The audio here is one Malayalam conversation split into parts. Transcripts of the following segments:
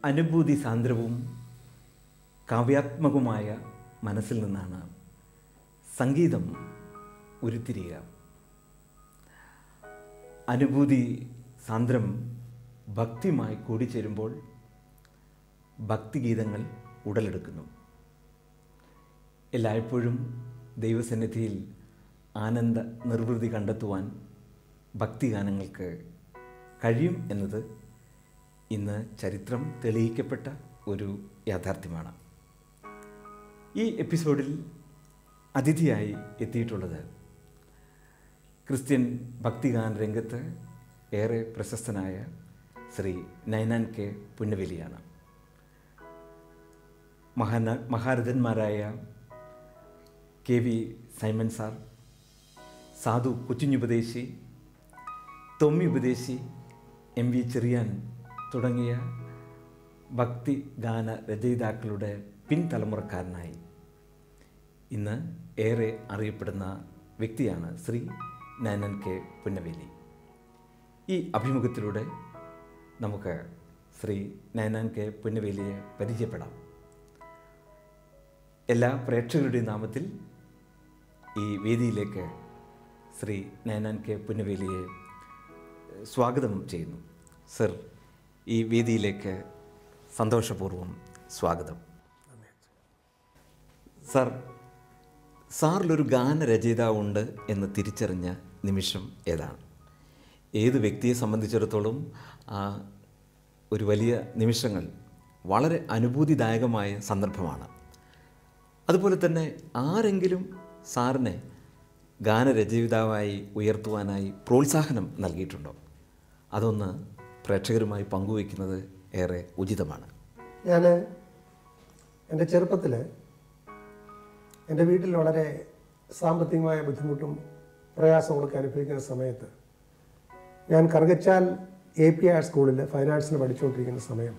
അനുഭൂതി സാന്ദ്രവും കാവ്യാത്മകവുമായ മനസ്സിൽ നിന്നാണ് സംഗീതം ഉരുത്തിരിയുക അനുഭൂതി സാന്ദ്രം ഭക്തിയുമായി കൂടിച്ചേരുമ്പോൾ ഭക്തിഗീതങ്ങൾ ഉടലെടുക്കുന്നു എല്ലായ്പ്പോഴും ദൈവസന്നിധിയിൽ ആനന്ദ നിർവൃതി കണ്ടെത്തുവാൻ ഭക്തിഗാനങ്ങൾക്ക് കഴിയും എന്നത് ഇന്ന് ചരിത്രം തെളിയിക്കപ്പെട്ട ഒരു യാഥാർത്ഥ്യമാണ് ഈ എപ്പിസോഡിൽ അതിഥിയായി എത്തിയിട്ടുള്ളത് ക്രിസ്ത്യൻ ഭക്തിഗാന രംഗത്ത് ഏറെ പ്രശസ്തനായ ശ്രീ നൈനാൻ കെ പുന്നവേലിയാണ് മഹാന മഹാരഥന്മാരായ K V Simon sir Sadhu കൊച്ചുഞ്ഞുപദേശി തൊമ്മി ഉപദേശി എം വി ചെറിയാൻ തുടങ്ങിയ ഭക്തി ഗാന രചയിതാക്കളുടെ പിൻതലമുറക്കാരനായി ഇന്ന് ഏറെ അറിയപ്പെടുന്ന വ്യക്തിയാണ് ശ്രീ നയനൻ കെ പുന്നവേലി ഈ അഭിമുഖത്തിലൂടെ നമുക്ക് ശ്രീ നയനാൻ കെ പുന്നവേലിയെ പരിചയപ്പെടാം എല്ലാ പ്രേക്ഷകരുടെയും നാമത്തിൽ ഈ വേദിയിലേക്ക് ശ്രീ നയനാൻ കെ പുന്നവേലിയെ സ്വാഗതം ചെയ്യുന്നു സർ ഈ വേദിയിലേക്ക് സന്തോഷപൂർവ്വം സ്വാഗതം സാർ സാറിലൊരു ഗാനരചയിതാവുണ്ട് എന്ന് തിരിച്ചറിഞ്ഞ നിമിഷം ഏതാണ് ഏത് വ്യക്തിയെ സംബന്ധിച്ചിടത്തോളം ആ ഒരു വലിയ നിമിഷങ്ങൾ വളരെ അനുഭൂതിദായകമായ സന്ദർഭമാണ് അതുപോലെ തന്നെ ആരെങ്കിലും സാറിനെ ഗാനരചയിതാവായി ഉയർത്തുവാനായി പ്രോത്സാഹനം നൽകിയിട്ടുണ്ടോ അതൊന്ന് പ്രേക്ഷകരുമായി പങ്കുവയ്ക്കുന്നത് ഏറെ ഉചിതമാണ് ഞാൻ എൻ്റെ ചെറുപ്പത്തിൽ എൻ്റെ വീട്ടിൽ വളരെ സാമ്പത്തികമായ ബുദ്ധിമുട്ടും പ്രയാസങ്ങളൊക്കെ അനുഭവിക്കുന്ന സമയത്ത് ഞാൻ കറുകച്ചാൽ എ പി ആർ സ്കൂളിൽ ഫൈനാൻസിന് പഠിച്ചുകൊണ്ടിരിക്കുന്ന സമയം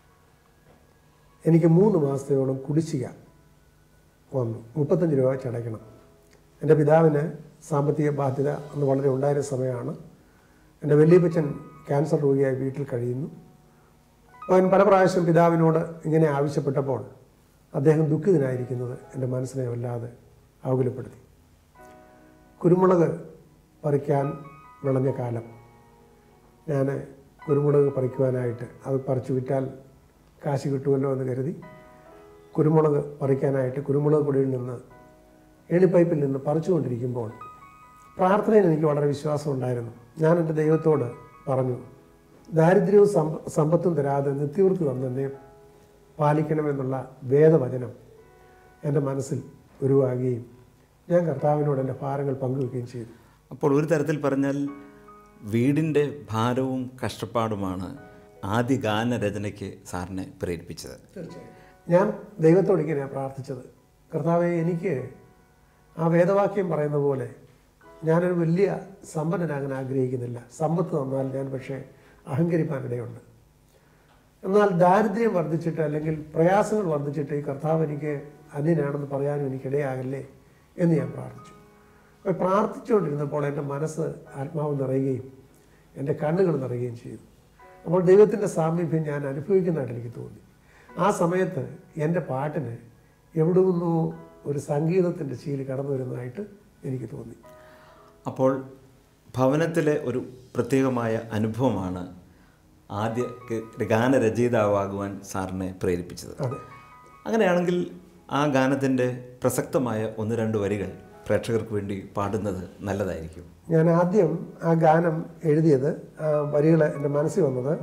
എനിക്ക് മൂന്ന് മാസത്തോളം കുടിശ്ശിക വന്നു മുപ്പത്തഞ്ച് രൂപ വെച്ച് അടയ്ക്കണം എൻ്റെ പിതാവിന് സാമ്പത്തിക ബാധ്യത അന്ന് വളരെ ഉണ്ടായിരുന്ന സമയമാണ് എൻ്റെ വലിയപ്പച്ചൻ ക്യാൻസർ രോഗിയായി വീട്ടിൽ കഴിയുന്നു അവൻ പല പ്രാവശ്യം പിതാവിനോട് ഇങ്ങനെ ആവശ്യപ്പെട്ടപ്പോൾ അദ്ദേഹം ദുഃഖിതനായിരിക്കുന്നത് എൻ്റെ മനസ്സിനെ വല്ലാതെ ആകുലപ്പെടുത്തി കുരുമുളക് പറിക്കാൻ വിളഞ്ഞ കാലം ഞാൻ കുരുമുളക് പറിക്കുവാനായിട്ട് അത് പറിച്ചു വിറ്റാൽ കാശ് കിട്ടുമല്ലോ എന്ന് കരുതി കുരുമുളക് പറിക്കാനായിട്ട് കുരുമുളക് പൊടിയിൽ നിന്ന് ഏണിപ്പൈപ്പിൽ നിന്ന് പറിച്ചുകൊണ്ടിരിക്കുമ്പോൾ പ്രാർത്ഥനയിൽ എനിക്ക് വളരെ വിശ്വാസം ഉണ്ടായിരുന്നു ഞാൻ എൻ്റെ ദൈവത്തോട് പറഞ്ഞു ദാരിദ്ര്യവും സമ്പ സമ്പത്തും തരാതെ നിത്യവൃത്തി തന്നെ പാലിക്കണമെന്നുള്ള വേദവചനം എൻ്റെ മനസ്സിൽ ഉരുവാകുകയും ഞാൻ കർത്താവിനോട് എൻ്റെ ഭാരങ്ങൾ പങ്കുവെക്കുകയും ചെയ്തു അപ്പോൾ ഒരു തരത്തിൽ പറഞ്ഞാൽ വീടിൻ്റെ ഭാരവും കഷ്ടപ്പാടുമാണ് ആദ്യ ഗാനരചനയ്ക്ക് സാറിനെ പ്രേരിപ്പിച്ചത് തീർച്ചയായും ഞാൻ ദൈവത്തോട് ഇങ്ങനെയാണ് പ്രാർത്ഥിച്ചത് കർത്താവെ എനിക്ക് ആ വേദവാക്യം പറയുന്ന പോലെ ഞാനൊരു വലിയ സമ്പന്നനാകാൻ ആഗ്രഹിക്കുന്നില്ല സമ്പത്ത് തന്നാൽ ഞാൻ പക്ഷേ അഹങ്കരിപ്പാനിടയുണ്ട് എന്നാൽ ദാരിദ്ര്യം വർദ്ധിച്ചിട്ട് അല്ലെങ്കിൽ പ്രയാസങ്ങൾ വർദ്ധിച്ചിട്ട് ഈ കർത്താവ് എനിക്ക് അന്യനാണെന്ന് പറയാനും എനിക്കിടയാകല്ലേ എന്ന് ഞാൻ പ്രാർത്ഥിച്ചു അപ്പോൾ പ്രാർത്ഥിച്ചുകൊണ്ടിരുന്നപ്പോൾ എൻ്റെ മനസ്സ് ആത്മാവ് നിറയുകയും എൻ്റെ കണ്ണുകൾ നിറയുകയും ചെയ്തു അപ്പോൾ ദൈവത്തിൻ്റെ സാമീപ്യം ഞാൻ അനുഭവിക്കുന്നതായിട്ട് എനിക്ക് തോന്നി ആ സമയത്ത് എൻ്റെ പാട്ടിന് എവിടെ നിന്നോ ഒരു സംഗീതത്തിൻ്റെ ശീലി കടന്നു വരുന്നതായിട്ട് എനിക്ക് തോന്നി അപ്പോൾ ഭവനത്തിലെ ഒരു പ്രത്യേകമായ അനുഭവമാണ് ആദ്യ ക- ഗാനരചയിതാവാകുവാൻ സാറിനെ പ്രേരിപ്പിച്ചത് അതെ അങ്ങനെയാണെങ്കിൽ ആ ഗാനത്തിൻ്റെ പ്രസക്തമായ ഒന്ന് രണ്ട് വരികൾ പ്രേക്ഷകർക്ക് വേണ്ടി പാടുന്നത് നല്ലതായിരിക്കും ഞാൻ ആദ്യം ആ ഗാനം എഴുതിയത് ആ വരികൾ എൻ്റെ മനസ്സിൽ വന്നത്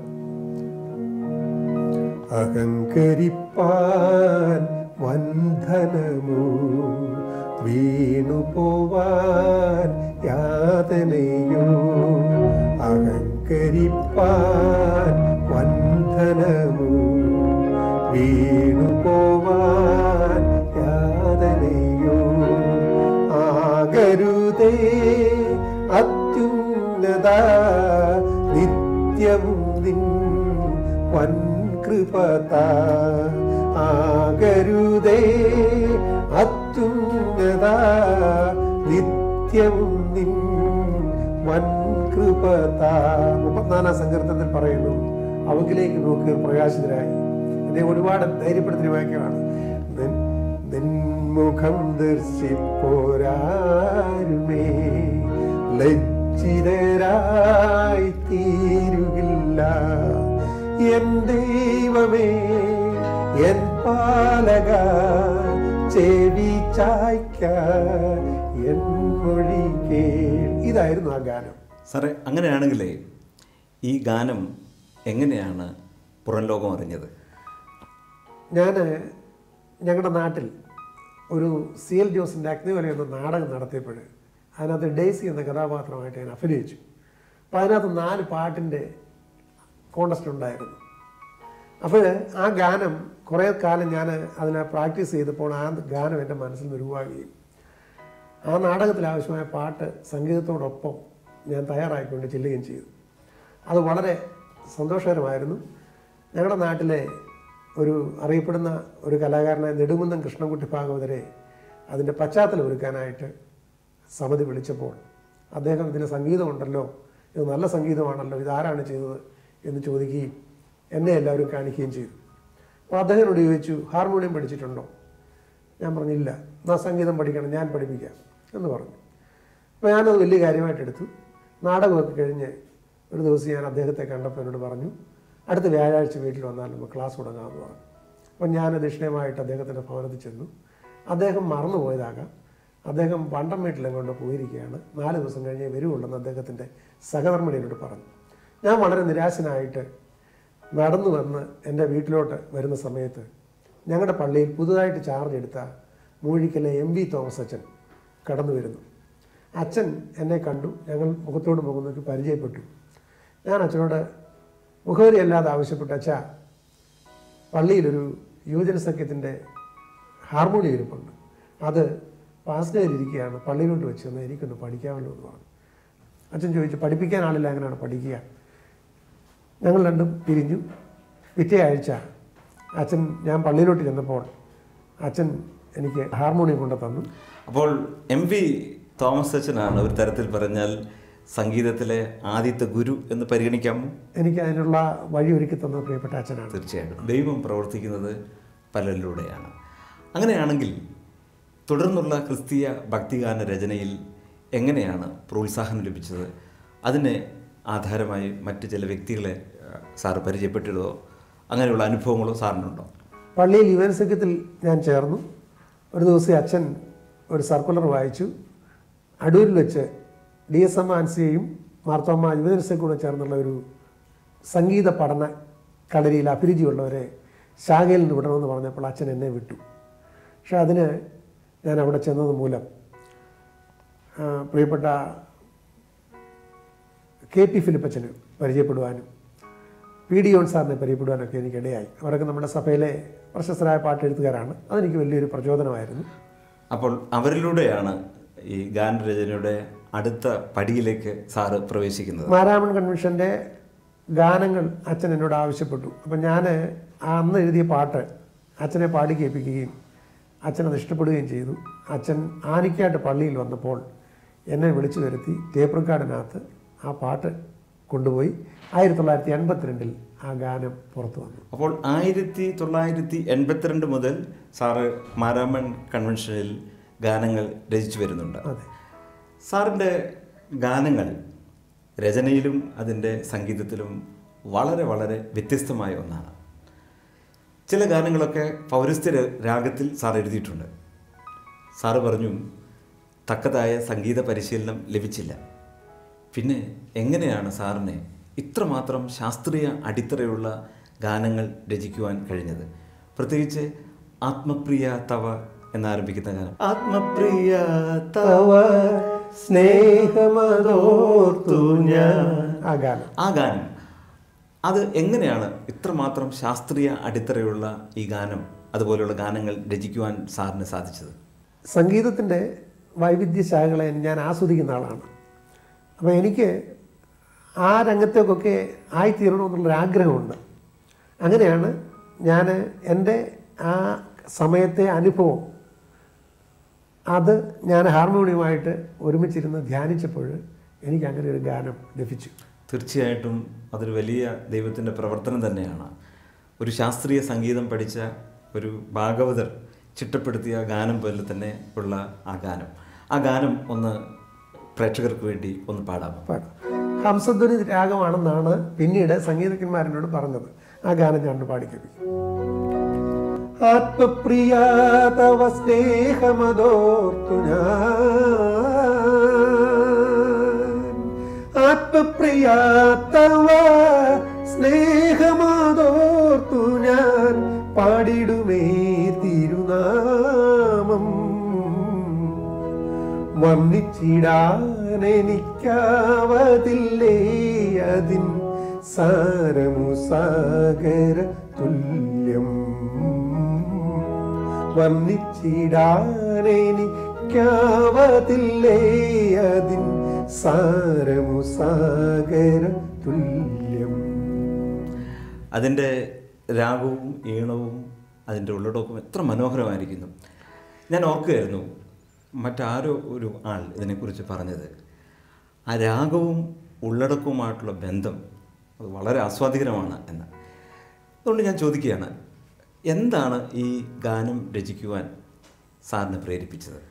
അഹങ്കരിപ്പാൻ വന്ധനമോ വീണുപോവാൻ യാതനയോ അഹങ്കരിപ്പാൻ വന്ധനമോ വീണുപോവാൻ യാതനയോ ആകരുതേ അത്യുന്നത നിത്യവും നിൻ വൻകൃപത ആകരുതേ അത്യുന്നത നിത്യവും നിൻ വൻകൃപത മുപ്പത്തിനാലാം സങ്കീർത്തനത്തിൽ പറയുന്നു അവങ്കിലേക്ക് നോക്കി പ്രകാശിതരായി എന്നെ ഒരുപാട് ധൈര്യപ്പെടുത്തിയ വാക്യമാണ് നിൻ- നിൻമുഖം ദർശിപ്പോരാരുമേ ലജ്ജിതരായി തീരുകില്ല എൻ ദൈവമേ എൻ പാലക ചെവി ചായ്ക്ക എൻ മൊഴി കേൾ ഇതായിരുന്നു ആ ഗാനം സാറേ അങ്ങനെയാണെങ്കിലേ ഈ ഗാനം എങ്ങനെയാണ് പുറം ലോകം അറിഞ്ഞത് ഞാൻ ഞങ്ങളുടെ നാട്ടിൽ ഒരു സി എൽ ജോസിൻ്റെ അഗ്നിവല എന്ന നാടകം നടത്തിയപ്പോൾ അതിനകത്ത് ഡേസി എന്ന കഥാപാത്രമായിട്ട് ഞാൻ അഭിനയിച്ചു അപ്പോൾ അതിനകത്ത് നാല് പാട്ടിൻ്റെ കോണ്ടസ്റ്റ് ഉണ്ടായിരുന്നു അപ്പോൾ ആ ഗാനം കുറേ കാലം ഞാൻ അതിനെ പ്രാക്ടീസ് ചെയ്തപ്പോൾ ആ ഗാനം എൻ്റെ മനസ്സിൽ നിന്ന് ഉരുവാകുകയും ആ നാടകത്തിൽ ആവശ്യമായ പാട്ട് സംഗീതത്തോടൊപ്പം ഞാൻ തയ്യാറായിക്കൊണ്ട് ചെല്ലുകയും ചെയ്തു അത് വളരെ സന്തോഷകരമായിരുന്നു ഞങ്ങളുടെ നാട്ടിലെ ഒരു അറിയപ്പെടുന്ന ഒരു കലാകാരനായ നെടുകുന്നം കൃഷ്ണൻകുട്ടി ഭാഗവതരെ അതിൻ്റെ പശ്ചാത്തലം ഒരുക്കാനായിട്ട് സമിതി വിളിച്ചപ്പോൾ അദ്ദേഹം ഇതിന് സംഗീതമുണ്ടല്ലോ ഇത് നല്ല സംഗീതമാണല്ലോ ഇതാരാണ് ചെയ്തത് എന്ന് ചോദിക്കുകയും എന്നെ എല്ലാവരും കാണിക്കുകയും ചെയ്തു അപ്പോൾ അദ്ദേഹത്തോട് ചോദിച്ചു ഹാർമോണിയം പഠിച്ചിട്ടുണ്ടോ ഞാൻ പറഞ്ഞില്ല എന്നാ സംഗീതം പഠിക്കണം ഞാൻ പഠിപ്പിക്കാം എന്ന് പറഞ്ഞു അപ്പോൾ ഞാനത് വലിയ കാര്യമായിട്ട് എടുത്തു നാടകമൊക്കെ കഴിഞ്ഞ് ഒരു ദിവസം ഞാൻ അദ്ദേഹത്തെ കണ്ടപ്പോൾ എന്നോട് പറഞ്ഞു അടുത്ത വ്യാഴാഴ്ച വീട്ടിൽ വന്നാൽ നമുക്ക് ക്ലാസ് തുടങ്ങാമെന്ന് പറഞ്ഞു അപ്പം ഞാൻ ദക്ഷിണമായിട്ട് അദ്ദേഹത്തിൻ്റെ ഭവനത്തിൽ ചെന്നു അദ്ദേഹം മറന്നുപോയതാകാം അദ്ദേഹം വണ്ടം വീട്ടിലും കൊണ്ട് പോയിരിക്കുകയാണ് നാല് ദിവസം കഴിഞ്ഞേ വരുവുള്ളെന്ന് അദ്ദേഹത്തിൻ്റെ സഹധർമ്മിണിയോട് പറഞ്ഞു ഞാൻ വളരെ നിരാശനായിട്ട് നടന്നു വന്ന് എൻ്റെ വീട്ടിലോട്ട് വരുന്ന സമയത്ത് ഞങ്ങളുടെ പള്ളിയിൽ പുതുതായിട്ട് ചാർജ് എടുത്ത മൂഴിക്കലെ എം വി തോമസ് അച്ഛൻ കടന്നു വരുന്നു അച്ഛൻ എന്നെ കണ്ടു ഞങ്ങൾ മുഖത്തോട് മുഖം നോക്കി പരിചയപ്പെട്ടു ഞാൻ അച്ഛനോട് മുഖവരി അല്ലാതെ ആവശ്യപ്പെട്ടു അച്ഛാ പള്ളിയിലൊരു യുവജന സഖ്യത്തിൻ്റെ ഹാർമോണിയം ഇരിപ്പുണ്ട് അത് പാസ്ഡേരിയിരിക്കുകയാണ് പള്ളിയിലോട്ട് വെച്ച് തന്നാൽ എനിക്കൊന്ന് പഠിക്കാമല്ലോ എന്ന് പറഞ്ഞു അച്ഛൻ ചോദിച്ചു പഠിപ്പിക്കാൻ ആളില്ല എങ്ങനെയാണ് പഠിക്കുക ഞങ്ങൾ രണ്ടും പിരിഞ്ഞു പിറ്റേ ആഴ്ച അച്ഛൻ ഞാൻ പള്ളിയിലോട്ട് ചെന്നപ്പോൾ അച്ഛൻ എനിക്ക് ഹാർമോണിയം കൊണ്ട് തന്നു അപ്പോൾ എം വി തോമസ് അച്ഛനാണ് ഒരു തരത്തിൽ പറഞ്ഞാൽ സംഗീതത്തിലെ ആദ്യത്തെ ഗുരു എന്ന് പരിഗണിക്കാമോ എനിക്ക് അതിനുള്ള വഴി ഒരുക്കി തന്നത് പ്രിയപ്പെട്ട അച്ഛനാണ് തീർച്ചയായിട്ടും ദൈവം പ്രവർത്തിക്കുന്നത് പലരിലൂടെയാണ് അങ്ങനെയാണെങ്കിൽ തുടർന്നുള്ള ക്രിസ്തീയ ഭക്തിഗാന രചനയിൽ എങ്ങനെയാണ് പ്രോത്സാഹനം ലഭിച്ചത് അതിന് ആധാരമായി മറ്റ് ചില വ്യക്തികളെ ആ, സാറ് പരിചയപ്പെട്ടിരുന്നോ അങ്ങനെയുള്ള അനുഭവങ്ങളോ സാറിനുണ്ടോ പള്ളിയിൽ യുവൻ സഖ്യത്തിൽ ഞാൻ ചേർന്നു ഒരു ദിവസം അച്ഛൻ ഒരു സർക്കുലർ വായിച്ചു അടൂരിൽ വെച്ച് ഡി എസ് എം ആൻസിയെയും മാർത്തോമ്മ യുവജന സഖ്യവും ചേർന്നുള്ള ഒരു സംഗീത പഠന കളരിയിൽ അഭിരുചിയുള്ളവരെ ശാഖയിൽ നിന്ന് വിടണമെന്ന് പറഞ്ഞപ്പോൾ അച്ഛൻ എന്നെ വിട്ടു പക്ഷെ അതിന് ഞാൻ അവിടെ ചെന്നത് മൂലം ആ, പ്രിയപ്പെട്ട കെ പി ഫിലിപ്പച്ചന് പരിചയപ്പെടുവാനും പി ഡി യോൺ സാറിനെ പരിചയപ്പെടുവാനൊക്കെ എനിക്കിടയായി അവരൊക്കെ നമ്മുടെ സഭയിലെ പ്രശസ്തരായ പാട്ടെഴുത്തുകാരാണ് അതെനിക്ക് വലിയൊരു പ്രചോദനമായിരുന്നു അപ്പോൾ അവരിലൂടെയാണ് ഈ ഗാനരചനയുടെ അടുത്ത പടിയിലേക്ക് സാറ് പ്രവേശിക്കുന്നത് മാരാമൺ കൺവെൻഷൻ്റെ ഗാനങ്ങൾ അച്ഛൻ എന്നോട് ആവശ്യപ്പെട്ടു അപ്പം ഞാൻ അന്ന് എഴുതിയ പാട്ട് അച്ഛനെ പാടി കേൾപ്പിക്കുകയും അച്ഛൻ അത് ഇഷ്ടപ്പെടുകയും ചെയ്തു അച്ഛൻ ആനിക്കാട്ട് പള്ളിയിൽ വന്നപ്പോൾ എന്നെ വിളിച്ചു വരുത്തി ടേപ്പ് റെക്കാർഡിനകത്ത് ആ പാട്ട് കൊണ്ടുപോയി ആയിരത്തി തൊള്ളായിരത്തി എൺപത്തിരണ്ടിൽ ആ ഗാനം പുറത്തു വന്നു അപ്പോൾ ആയിരത്തി തൊള്ളായിരത്തി എൺപത്തിരണ്ട് മുതൽ സാറ് മാരാമൺ കൺവെൻഷനിൽ ഗാനങ്ങൾ രചിച്ചു വരുന്നുണ്ട് അതെ സാറിൻ്റെ ഗാനങ്ങൾ രചനയിലും അതിൻ്റെ സംഗീതത്തിലും വളരെ വളരെ വ്യത്യസ്തമായ ഒന്നാണ് ചില ഗാനങ്ങളൊക്കെ പൗരസ്ത്യ ര- രാഗത്തിൽ സാർ എഴുതിയിട്ടുണ്ട് സാറ് പറഞ്ഞു തക്കതായ സംഗീത പരിശീലനം ലഭിച്ചില്ല പിന്നെ എങ്ങനെയാണ് സാറിനെ ഇത്രമാത്രം ശാസ്ത്രീയ അടിത്തറയുള്ള ഗാനങ്ങൾ രചിക്കുവാൻ കഴിഞ്ഞത് പ്രത്യേകിച്ച് ആത്മപ്രിയ തവ എന്നാരംഭിക്കുന്ന ഗാനം ആത്മപ്രിയ തവ സ്നേഹമതോർത്തു ഞാൻ ആ ഗാനം ആ ഗാനം അത് എങ്ങനെയാണ് ഇത്രമാത്രം ശാസ്ത്രീയ അടിത്തറയുള്ള ഈ ഗാനം അതുപോലെയുള്ള ഗാനങ്ങൾ രചിക്കുവാൻ സാറിന് സാധിച്ചത് സംഗീതത്തിൻ്റെ വൈവിധ്യ ശാഖകളെ ഞാൻ ആസ്വദിക്കുന്ന ആളാണ് അപ്പോൾ എനിക്ക് ആ രംഗത്തേക്കൊക്കെ ആയിത്തീരണമെന്നുള്ളൊരു ആഗ്രഹമുണ്ട് അങ്ങനെയാണ് ഞാൻ എൻ്റെ ആ സമയത്തെ അനുഭവം അത് ഞാൻ ഹാർമോണിയമായിട്ട് ഒരുമിച്ചിരുന്ന് ധ്യാനിച്ചപ്പോൾ എനിക്ക് അങ്ങനെ ഒരു ഗാനം ലഭിച്ചു തീർച്ചയായിട്ടും അതൊരു വലിയ ദൈവത്തിൻ്റെ പ്രവർത്തനം തന്നെയാണ് ഒരു ശാസ്ത്രീയ സംഗീതം പഠിച്ച ഒരു ഭാഗവതർ ചിട്ടപ്പെടുത്തിയ ഗാനം പോലെ തന്നെ ഉള്ള ആ ഗാനം ആ ഗാനം ഒന്ന് പ്രേക്ഷകർക്ക് വേണ്ടി ഒന്ന് പാടാമോ പാടാം ഹംസധ്വനി രാഗമാണെന്നാണ് പിന്നീട് സംഗീതജ്ഞന്മാരനോട് പറഞ്ഞത് ആ ഗാനം ഞാൻ പാടിക്കപ്പി ആത്മപ്രിയ തവ സ്നേഹമതോർത്തു ഞാൻ ആത്മപ്രിയ തവ സ്നേഹമതോർത്തു ഞാൻ പാടിടുമേ തിരുനാമം വർണ്ണിച്ചിടാനെനിക്കാവതില്ലേ അതിൻ സാരമു സാഗര തുല്യം വർണ്ണിച്ചിടാനെനിക്കാവതില്ലേ അതിൻ സാരമു സാഗര തുല്യം അതിൻ്റെ രാഗവും ഈണവും അതിൻ്റെ ഉള്ളടക്കവും എത്ര മനോഹരമായിരിക്കുന്നു ഞാൻ ഓർക്കുകയായിരുന്നു മറ്റാരോ ഒരു ആൾ ഇതിനെക്കുറിച്ച് പറഞ്ഞത് ആ രാഗവും ഉള്ളടക്കവുമായിട്ടുള്ള ബന്ധം അത് വളരെ ആസ്വാദികരമാണ് എന്ന് അതുകൊണ്ട് ഞാൻ ചോദിക്കുകയാണ് എന്താണ് ഈ ഗാനം രചിക്കുവാൻ സാറിനെ പ്രേരിപ്പിച്ചത്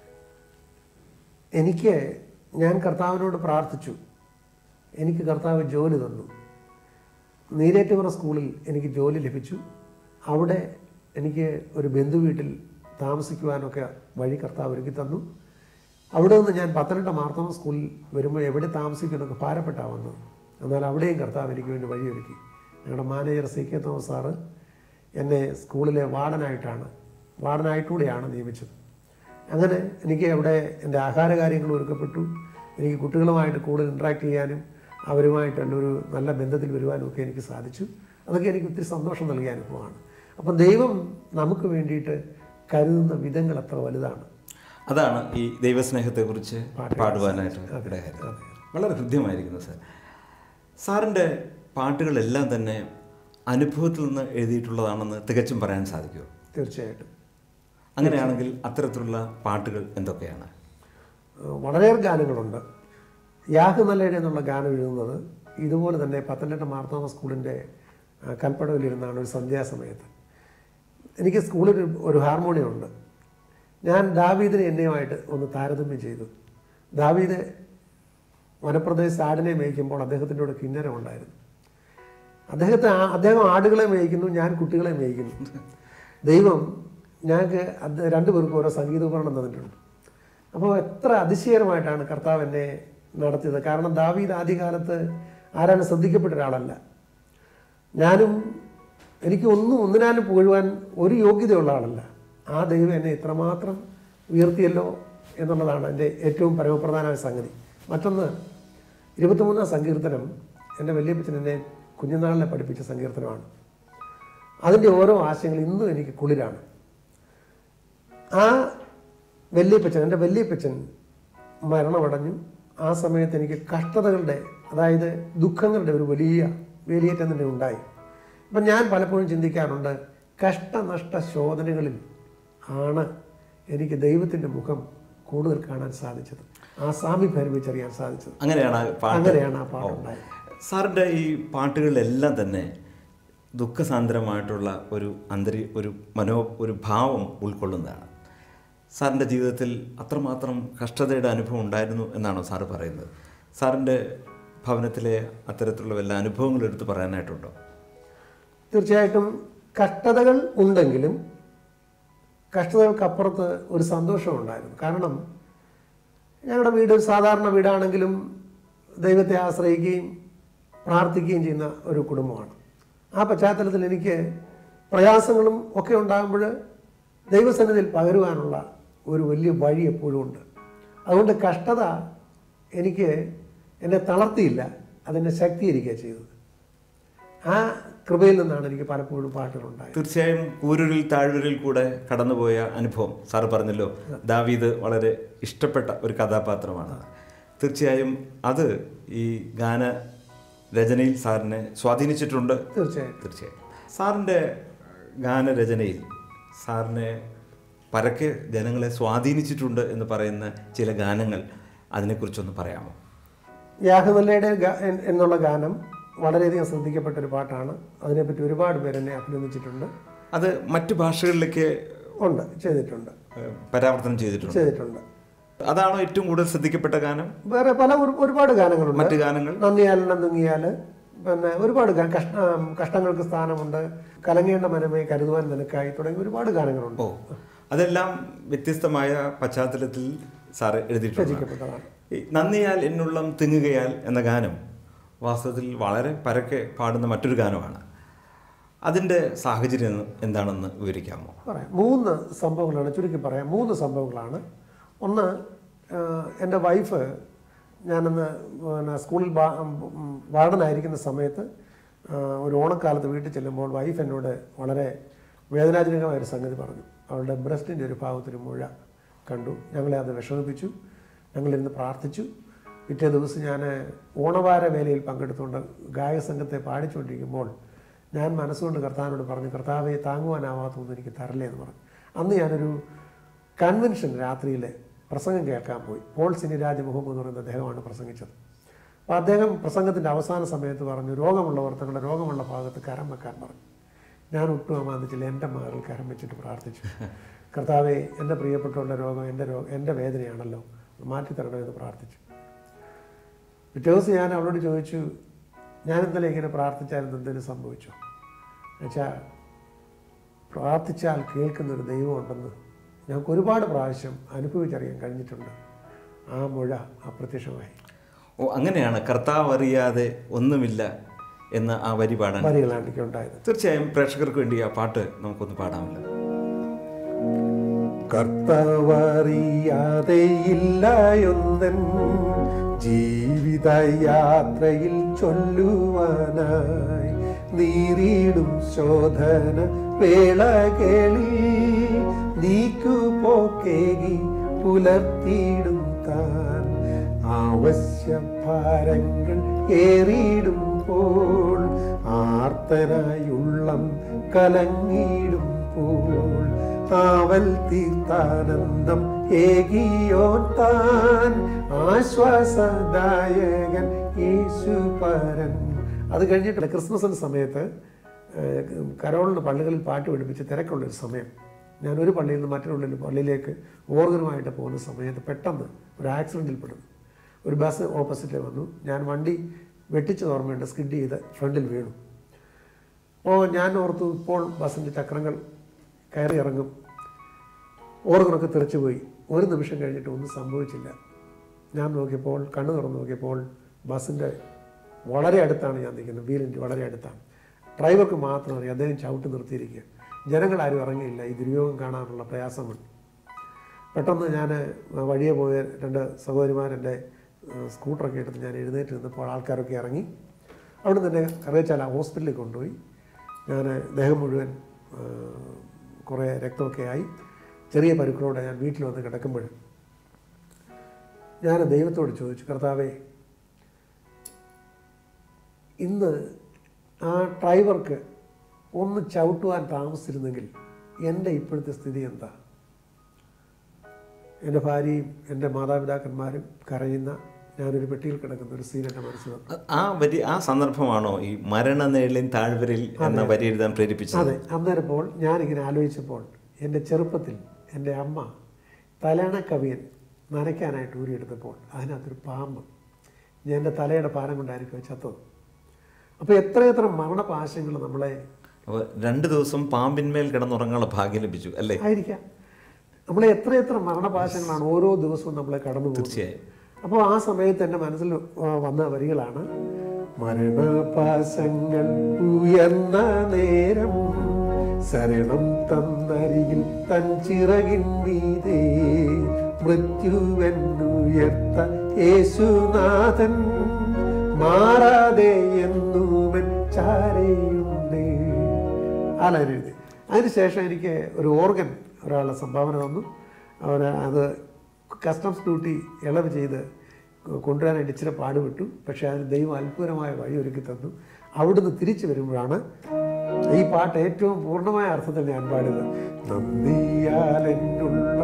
എനിക്ക് ഞാൻ കർത്താവിനോട് പ്രാർത്ഥിച്ചു എനിക്ക് കർത്താവ് ജോലി തന്നു നീരേറ്റുപുറ സ്കൂളിൽ എനിക്ക് ജോലി ലഭിച്ചു അവിടെ എനിക്ക് ഒരു ബന്ധു വീട്ടിൽ താമസിക്കുവാനൊക്കെ വഴി കർത്താവ് ഒരുക്കി തന്നു അവിടെ നിന്ന് ഞാൻ പത്തനംതിട്ട മാർത്തോമ സ്കൂളിൽ വരുമ്പോൾ എവിടെ താമസിക്കുന്നൊക്കെ ഭാരപ്പെട്ടാണ് വന്നത് എന്നാൽ അവിടെയും കർത്താവ് എനിക്ക് വേണ്ടി വഴിയൊരുക്കി ഞങ്ങളുടെ manager C K Thomas sir എന്നെ സ്കൂളിലെ വാർഡനായിട്ടാണ് വാർഡനായിട്ടൂടെയാണ് നിയമിച്ചത് അങ്ങനെ എനിക്ക് അവിടെ എൻ്റെ ആഹാര കാര്യങ്ങൾ ഒരുക്കപ്പെട്ടു എനിക്ക് കുട്ടികളുമായിട്ട് കൂടുതൽ ഇൻട്രാക്ട് ചെയ്യാനും അവരുമായിട്ടുള്ള ഒരു നല്ല ബന്ധത്തിൽ വരുവാനും ഒക്കെ എനിക്ക് സാധിച്ചു അതൊക്കെ എനിക്ക് ഒത്തിരി സന്തോഷം നൽകിയ അനുഭവമാണ് അപ്പം ദൈവം നമുക്ക് വേണ്ടിയിട്ട് കരുതുന്ന വിധങ്ങൾ അത്ര വലുതാണ് അതാണ് ഈ ദൈവസ്നേഹത്തെക്കുറിച്ച് പാടുവാനായിട്ട് ഇടയായത് വളരെ ഹൃദ്യമായിരിക്കുന്നു സാർ സാറിൻ്റെ പാട്ടുകളെല്ലാം തന്നെ അനുഭവത്തിൽ നിന്ന് എഴുതിയിട്ടുള്ളതാണെന്ന് തികച്ചും പറയാൻ സാധിക്കുമോ തീർച്ചയായിട്ടും അങ്ങനെയാണെങ്കിൽ അത്തരത്തിലുള്ള പാട്ടുകൾ എന്തൊക്കെയാണ് ഏഹ് വളരെയേറെ ഗാനങ്ങളുണ്ട് യാഹ് നല്ലയുടെ എന്നുള്ള ഗാനം എഴുതുന്നത് ഇതുപോലെ തന്നെ പത്തനംതിട്ട മാർത്തോമ സ്കൂളിൻ്റെ ആ, കൽപ്പടവിലിരുന്നാണ് ഒരു സന്ധ്യാസമയത്ത് എനിക്ക് സ്കൂളിൽ ഒരു- ഒരു ഹാർമോണിയം ഉണ്ട് ഞാൻ ദാവീദിനെ എന്നെയുമായിട്ട് ഒന്ന് താരതമ്യം ചെയ്തു ദാവീദ് വനപ്രദേശത്ത് ആടിനെ മേയ്ക്കുമ്പോൾ അദ്ദേഹത്തിൻ്റെ കൂടെ കിന്നരം ഉണ്ടായിരുന്നു അദ്ദേഹത്തെ ആ- അദ്ദേഹം ആടുകളെ മേയ്ക്കുന്നു ഞാൻ കുട്ടികളെ മേയ്ക്കുന്നു ദൈവം ഞങ്ങൾക്ക് അത് രണ്ടുപേർക്കും ഓരോ സംഗീതോപകരണം തന്നിട്ടുണ്ട് അപ്പോൾ എത്ര അതിശയകരമായിട്ടാണ് കർത്താവ് എന്നെ നടത്തിയത് കാരണം ദാവീദ് ആദ്യകാലത്ത് ആരാണ് ശ്രദ്ധിക്കപ്പെട്ട ഒരാളല്ല ഞാനും എനിക്ക് ഒന്നും ഒന്നിനാലും പുകഴുവാൻ ഒരു യോഗ്യതയുള്ള ആളല്ല ആ ദൈവം എന്നെ ഇത്രമാത്രം ഉയർത്തിയല്ലോ എന്നുള്ളതാണ് എൻ്റെ ഏറ്റവും പരമപ്രധാനമായ സംഗതി മറ്റൊന്ന് ഇരുപത്തിമൂന്നാം സങ്കീർത്തനം എൻ്റെ വല്യപ്പച്ചൻ എന്നെ കുഞ്ഞുനാളിനെ പഠിപ്പിച്ച സങ്കീർത്തനമാണ് അതിൻ്റെ ഓരോ ആശയങ്ങൾ ഇന്നും എനിക്ക് കുളിരാണ് ആ വല്യപ്പച്ചൻ എൻ്റെ വല്യപ്പച്ചൻ മരണമടഞ്ഞു ആ സമയത്ത് എനിക്ക് കഷ്ടതകളുടെ അതായത് ദുഃഖങ്ങളുടെ ഒരു വലിയ വേലിയേറ്റം തന്നെ ഉണ്ടായി അപ്പം ഞാൻ പലപ്പോഴും ചിന്തിക്കാറുണ്ട് കഷ്ടനഷ്ട ശോധനകളിൽ ആണ് എനിക്ക് ദൈവത്തിൻ്റെ മുഖം കൂടുതൽ കാണാൻ സാധിച്ചത് ആ സാമീപ്യം അനുഭവിച്ചറിയാൻ സാധിച്ചത് അങ്ങനെയാണ് ആ പാട്ട് അങ്ങനെയാണ് ആ പാട്ടുണ്ടായത് സാറിൻ്റെ ഈ പാട്ടുകളിലെല്ലാം തന്നെ ദുഃഖസാന്ദ്രമായിട്ടുള്ള ഒരു അന്തരി ഒരു മനോ ഒരു ഭാവം ഉൾക്കൊള്ളുന്നതാണ് സാറിൻ്റെ ജീവിതത്തിൽ അത്രമാത്രം കഷ്ടതയുടെ അനുഭവം ഉണ്ടായിരുന്നു എന്നാണോ സാറ് പറയുന്നത് സാറിൻ്റെ ഭവനത്തിലെ അത്തരത്തിലുള്ള വല്ല അനുഭവങ്ങളും എടുത്ത് പറയാനായിട്ടുണ്ടോ തീർച്ചയായിട്ടും കഷ്ടതകൾ ഉണ്ടെങ്കിലും കഷ്ടതകൾക്കപ്പുറത്ത് ഒരു സന്തോഷമുണ്ടായിരുന്നു കാരണം ഞങ്ങളുടെ വീട് ഒരു സാധാരണ വീടാണെങ്കിലും ദൈവത്തെ ആശ്രയിക്കുകയും പ്രാർത്ഥിക്കുകയും ചെയ്യുന്ന ഒരു കുടുംബമാണ് ആ പശ്ചാത്തലത്തിൽ എനിക്ക് പ്രയാസങ്ങളും ഒക്കെ ഉണ്ടാകുമ്പോൾ ദൈവസന്നിധിയിൽ പകരുവാനുള്ള ഒരു വലിയ വഴി എപ്പോഴും ഉണ്ട് അതുകൊണ്ട് കഷ്ടത എനിക്ക് എന്നെ തളർത്തിയില്ല അതെന്നെ ശക്തീകരിക്കുക ചെയ്തത് ആ കൃപയിൽ നിന്നാണ് എനിക്ക് പലപ്പോഴും പാട്ടുകളുണ്ടായത് തീർച്ചയായും കൂരുരിൽ താഴ്വരിൽ കൂടെ കടന്നുപോയ അനുഭവം സാറ് പറഞ്ഞല്ലോ ദാവീദ് വളരെ ഇഷ്ടപ്പെട്ട ഒരു കഥാപാത്രമാണ് തീർച്ചയായും അത് ഈ ഗാന രചനയിൽ സാറിനെ സ്വാധീനിച്ചിട്ടുണ്ട് തീർച്ചയായും തീർച്ചയായും സാറിൻ്റെ ഗാനരചനയിൽ സാറിനെ പരക്കെ ജനങ്ങളെ സ്വാധീനിച്ചിട്ടുണ്ട് എന്ന് പറയുന്ന ചില ഗാനങ്ങൾ അതിനെക്കുറിച്ചൊന്ന് പറയാമോ യാഹുവല്ലയുടെ ഗ- എൻ- എന്നുള്ള ഗാനം വളരെയധികം ശ്രദ്ധിക്കപ്പെട്ട ഒരു പാട്ടാണ് അതിനെപ്പറ്റി ഒരുപാട് പേര് എന്നെ അഭിനന്ദിച്ചിട്ടുണ്ട് അത് മറ്റു ഭാഷകളിലേക്ക് ഉണ്ട് ചെയ്തിട്ടുണ്ട് ഏഹ്, പരാവർത്തനം ചെയ്തിട്ടുണ്ട് ചെയ്തിട്ടുണ്ട് അതാണോ ഏറ്റവും കൂടുതൽ ശ്രദ്ധിക്കപ്പെട്ട ഗാനം വേറെ പല ഒരു- ഒരുപാട് ഗാനങ്ങളുണ്ട് മറ്റു ഗാനങ്ങൾ നന്ദിയാലെണ്ണം തുങ്ങിയാൽ പിന്നെ ഒരുപാട് ഗാ- കഷ്ട കഷ്ടങ്ങൾക്ക് സ്ഥാനമുണ്ട് കലങ്ങേണ്ട മനമേ കരുതുവാൻ നിനക്കായി തുടങ്ങി ഒരുപാട് ഗാനങ്ങളുണ്ട് ഓ അതെല്ലാം വ്യത്യസ്തമായ പശ്ചാത്തലത്തിൽ സാറ് എഴുതിയിട്ടുണ്ട് രചിക്കപ്പെട്ടതാണ് ഈ നന്ദിയാൽ എന്നുള്ളം തിങ്ങുകയാൽ എന്ന ഗാനം വാസ്തവത്തിൽ വളരെ പരക്കെ പാടുന്ന മറ്റൊരു ഗാനമാണ് അതിൻ്റെ സാഹചര്യം എന്താണെന്ന് വിവരിക്കാമോ പറയാം മൂന്ന് സംഭവങ്ങളാണ് ചുരുക്കി പറയാം മൂന്ന് സംഭവങ്ങളാണ് ഒന്ന് ആ, എൻ്റെ വൈഫ് ഞാനന്ന് പിന്നെ സ്കൂളിൽ വാ- ഉം, വാർഡനായിരിക്കുന്ന സമയത്ത് ആ, ഒരു ഓണക്കാലത്ത് വീട്ടിൽ ചെല്ലുമ്പോൾ വൈഫ് എന്നോട് വളരെ വേദനാജനകമായ ഒരു സംഗതി പറഞ്ഞു അവളുടെ ബ്രസ്റ്റിൻ്റെ ഒരു ഭാഗത്തൊരു മുഴ കണ്ടു ഞങ്ങളെ അത് വിഷമിപ്പിച്ചു ഞങ്ങളിരുന്ന് പ്രാർത്ഥിച്ചു പിറ്റേ ദിവസം ഞാൻ ഓണവാര വേലയിൽ പങ്കെടുത്തുകൊണ്ട് ഗായകസംഘത്തെ പാടിച്ചുകൊണ്ടിരിക്കുമ്പോൾ ഞാൻ മനസ്സുകൊണ്ട് കർത്താവിനോട് പറഞ്ഞു കർത്താവെ താങ്ങുവാനാവാത്തൊന്നും എനിക്ക് തരല്ലേ എന്ന് പറഞ്ഞു അന്ന് ഞാനൊരു കൺവെൻഷൻ രാത്രിയിൽ പ്രസംഗം കേൾക്കാൻ പോയി പോൾ സിനിരാജ് മുഹമ്മദ് എന്ന് പറയുന്ന അദ്ദേഹമാണ് പ്രസംഗിച്ചത് അപ്പോൾ അദ്ദേഹം പ്രസംഗത്തിൻ്റെ അവസാന സമയത്ത് പറഞ്ഞു രോഗമുള്ളവർ തങ്ങളുടെ രോഗമുള്ള ഭാഗത്ത് കരം വെക്കാൻ പറഞ്ഞു ഞാൻ ഒട്ടും അമാന്തിച്ചില്ല എൻ്റെ മകൾ കരം വെച്ചിട്ട് പ്രാർത്ഥിച്ചു കർത്താവെ എൻ്റെ പ്രിയപ്പെട്ടവരുടെ രോഗം എൻ്റെ രോഗം എൻ്റെ വേദനയാണല്ലോ മാറ്റിത്തരണമെന്ന് പ്രാർത്ഥിച്ചു പിറ്റേ ദിവസം ഞാൻ അവളോട് ചോദിച്ചു ഞാൻ ഇന്നലെ ഇങ്ങനെ പ്രാർത്ഥിച്ചായിരുന്നു എന്തെങ്കിലും സംഭവിച്ചോ എന്നുവെച്ചാൽ പ്രാർത്ഥിച്ചാൽ കേൾക്കുന്ന ഒരു ദൈവമുണ്ടെന്ന് ഞങ്ങൾക്ക് ഒരുപാട് പ്രാവശ്യം അനുഭവിച്ചറിയാൻ കഴിഞ്ഞിട്ടുണ്ട് ആ മുഴ അപ്രത്യക്ഷമായി ഓ അങ്ങനെയാണ് കർത്താവ് അറിയാതെ ഒന്നുമില്ല എന്ന ആ വരി പാടാൻ വരികളാണ് എനിക്കുണ്ടായത് തീർച്ചയായും പ്രേക്ഷകർക്ക് വേണ്ടി ആ പാട്ട് നമുക്കൊന്ന് പാടാമല്ലോ കർത്തവറിയാതെയില്ലയൊന്നൻ ജീവിതയാത്രയിൽ ചൊല്ലുവാനായി നീറിയിടും ശോധന വേളകളിൽ നീക്കുപോക്കേകി പുലർത്തിയിടും താൻ ആവശ്യഭാരങ്ങൾ ഏറിയിടുമ്പോൾ ആർത്തനായുള്ളം കലങ്ങിയിടുമ്പോൾ ആവൽ തീർത്താനന്ദം ഏകിയോ താൻ ആശ്വാസദായകൻ യേശുപരൻ അത് കഴിഞ്ഞിട്ട് ക്രിസ്മസിൻ്റെ സമയത്ത് ഏഹ്, കരോളിന് പള്ളികളിൽ പാട്ട് പഠിപ്പിച്ച് തിരക്കുള്ളൊരു സമയം ഞാൻ ഒരു പള്ളിയിൽ നിന്ന് മറ്റൊരു പള്ളിയിലേക്ക് ഓർഗനുമായിട്ട് പോകുന്ന സമയത്ത് പെട്ടെന്ന് ഒരു ആക്സിഡൻറ്റിൽ പെടുന്നു ഒരു ബസ് ഓപ്പോസിറ്റ് വന്നു ഞാൻ വണ്ടി വെട്ടിച്ചത് ഓർമ്മയുണ്ട് സ്കിഡ് ചെയ്ത് ഫ്രണ്ടിൽ വീണു അപ്പോൾ ഞാൻ ഓർത്തു ഇപ്പോൾ ബസ്സിൻ്റെ ചക്രങ്ങൾ കയറി ഇറങ്ങും ഓർഗനൊക്കെ തെറിച്ചു പോയി ഒരു നിമിഷം കഴിഞ്ഞിട്ട് ഒന്നും സംഭവിച്ചില്ല ഞാൻ നോക്കിയപ്പോൾ കണ്ണു തുറന്ന് നോക്കിയപ്പോൾ ബസ്സിൻ്റെ വളരെ അടുത്താണ് ഞാൻ നിൽക്കുന്നത് വീലിൻ്റെ വളരെ അടുത്താണ് ഡ്രൈവർക്ക് മാത്രം അറിയാം അദ്ദേഹം ചവിട്ട് നിർത്തിയിരിക്കുക ജനങ്ങളാരും ഇറങ്ങിയില്ല ഈ ദുര്യോഗം കാണാനുള്ള പ്രയാസമുണ്ട് പെട്ടെന്ന് ഞാൻ വഴിയെ പോയ രണ്ട് സഹോദരിമാരെൻ്റെ സ്കൂട്ടറൊക്കെ എടുത്ത് ഞാൻ എഴുന്നേറ്റ് നിന്നപ്പോൾ ആൾക്കാരൊക്കെ ഇറങ്ങി അവിടെ തന്നെ കറിയച്ചാല ഹോസ്പിറ്റലിൽ കൊണ്ടുപോയി ഞാൻ ദേഹം മുഴുവൻ ആ, കുറേ രക്തമൊക്കെ ആയി ചെറിയ പരുക്കളോടെ ഞാൻ വീട്ടിൽ വന്ന് കിടക്കുമ്പോൾ ഞാൻ ദൈവത്തോട് ചോദിച്ചു കർത്താവേ ഇന്ന് ആ ഡ്രൈവർക്ക് ഒന്ന് ചവിട്ടുവാൻ താമസിച്ചിരുന്നെങ്കിൽ എൻ്റെ ഇപ്പോഴത്തെ സ്ഥിതി എന്താ എൻ്റെ ഭാര്യയും എൻ്റെ മാതാപിതാക്കന്മാരും കരയുന്ന ഞാനൊരു പെട്ടിയിൽ കിടക്കുന്ന ഒരു സീൻ എൻ്റെ മനസ്സിൽ വന്നു അ- ആ വരി ആ സന്ദർഭമാണോ ഈ മരണനേളിൻ താഴ്വരയിൽ എന്ന വരി എഴുതാൻ പ്രേരിപ്പിച്ചത് അതെ അന്നേരപ്പോൾ ഞാനിങ്ങനെ ആലോചിച്ചപ്പോൾ എൻ്റെ ചെറുപ്പത്തിൽ എൻ്റെ അമ്മ തലണ കവിയൻ നനയ്ക്കാനായിട്ട് ഊരിയെടുത്തപ്പോൾ അതിനകത്തൊരു പാമ്പ് ഞാൻ എൻ്റെ തലയുടെ പാരം കൊണ്ടായിരിക്കും അത് ചത്തത് അപ്പോൾ എത്രയെത്ര മരണപാശങ്ങൾ നമ്മളെ അപ്പോൾ രണ്ട് ദിവസം പാമ്പിന്മേൽ കിടന്നുറങ്ങാനുള്ള ഭാഗ്യം ലഭിച്ചു അല്ലേ ആയിരിക്കാം നമ്മളെ എത്രയെത്ര മരണപാശങ്ങളാണ് ഓരോ ദിവസവും നമ്മളെ കടന്നു പോകുന്നത് തീർച്ചയായും അപ്പോൾ ആ സമയത്ത് എൻ്റെ മനസ്സിൽ ആ, വന്ന വരികളാണ് മരണപാശങ്ങൾ ഉയർന്ന നേരം ശരണം തന്നരികിൽ തൻ ചിറകിൻ മീതേ മൃത്യുവെന്നുയർത്ത യേശുനാഥൻ മാറാതെ എന്നുമൻ ചാരയുണ്ട് ആലൻ എഴുതി അതിനുശേഷം എനിക്ക് ഒരു ഓർഗൻ ഒരാളുടെ സംഭാവന തന്നു അവർ അത് കസ്റ്റംസ് ഡ്യൂട്ടി ഇളവ് ചെയ്ത് കൊണ്ടുവരാനായിട്ട് ഇച്ചിരി പാടുപെട്ടു പക്ഷേ അതിന് ദൈവം അത്ഭുതമായ വഴി ഒരുക്കി തന്നു അവിടുന്ന് തിരിച്ചു വരുമ്പോഴാണ് ഈ പാട്ട് ഏറ്റവും പൂർണ്ണമായ അർത്ഥത്തിൽ ഞാൻ പാടിയത് നന്ദിയാലെന്നുള്ള